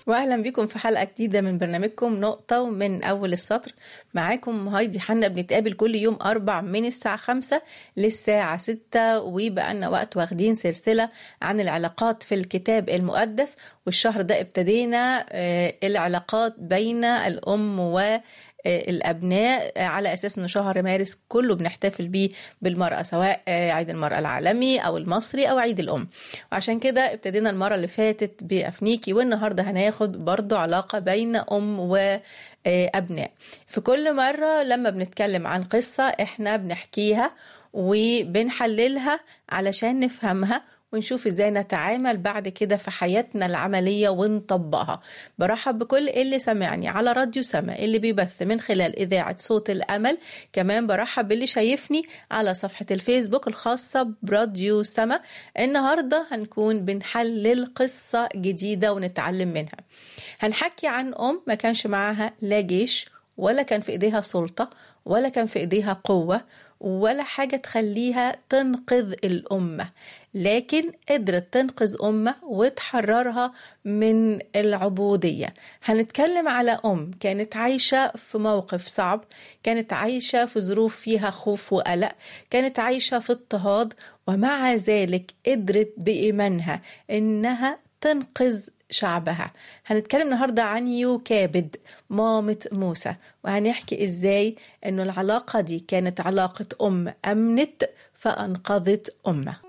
واهلا بكم في حلقه جديده من برنامجكم نقطه ومن اول السطر معاكم هايدي حنا بنتقابل كل يوم اربع من الساعه خمسة للساعه ستة وبقى لنا وقت واخدين سلسله عن العلاقات في الكتاب المقدس والشهر ده ابتدينا آه، العلاقات بين الام و الابناء على اساس انه شهر مارس كله بنحتفل بيه بالمراه سواء عيد المراه العالمي او المصري او عيد الام وعشان كده ابتدينا المره اللي فاتت بافنيكي والنهارده هناخد برضو علاقه بين ام وابناء في كل مره لما بنتكلم عن قصه احنا بنحكيها وبنحللها علشان نفهمها ونشوف ازاي نتعامل بعد كده في حياتنا العملية ونطبقها برحب بكل اللي سمعني على راديو سما اللي بيبث من خلال إذاعة صوت الأمل كمان برحب باللي شايفني على صفحة الفيسبوك الخاصة براديو سما النهاردة هنكون بنحلل قصة جديدة ونتعلم منها هنحكي عن أم ما كانش معاها لا جيش ولا كان في إيديها سلطة ولا كان في إيديها قوة ولا حاجة تخليها تنقذ الأمة لكن قدرت تنقذ أمة وتحررها من العبودية هنتكلم على أم كانت عايشة في موقف صعب كانت عايشة في ظروف فيها خوف وقلق كانت عايشة في اضطهاد ومع ذلك قدرت بإيمانها إنها تنقذ شعبها هنتكلم النهاردة عن يوكابد مامة موسى وهنحكي ازاي انه العلاقة دي كانت علاقة ام امنت فانقذت امه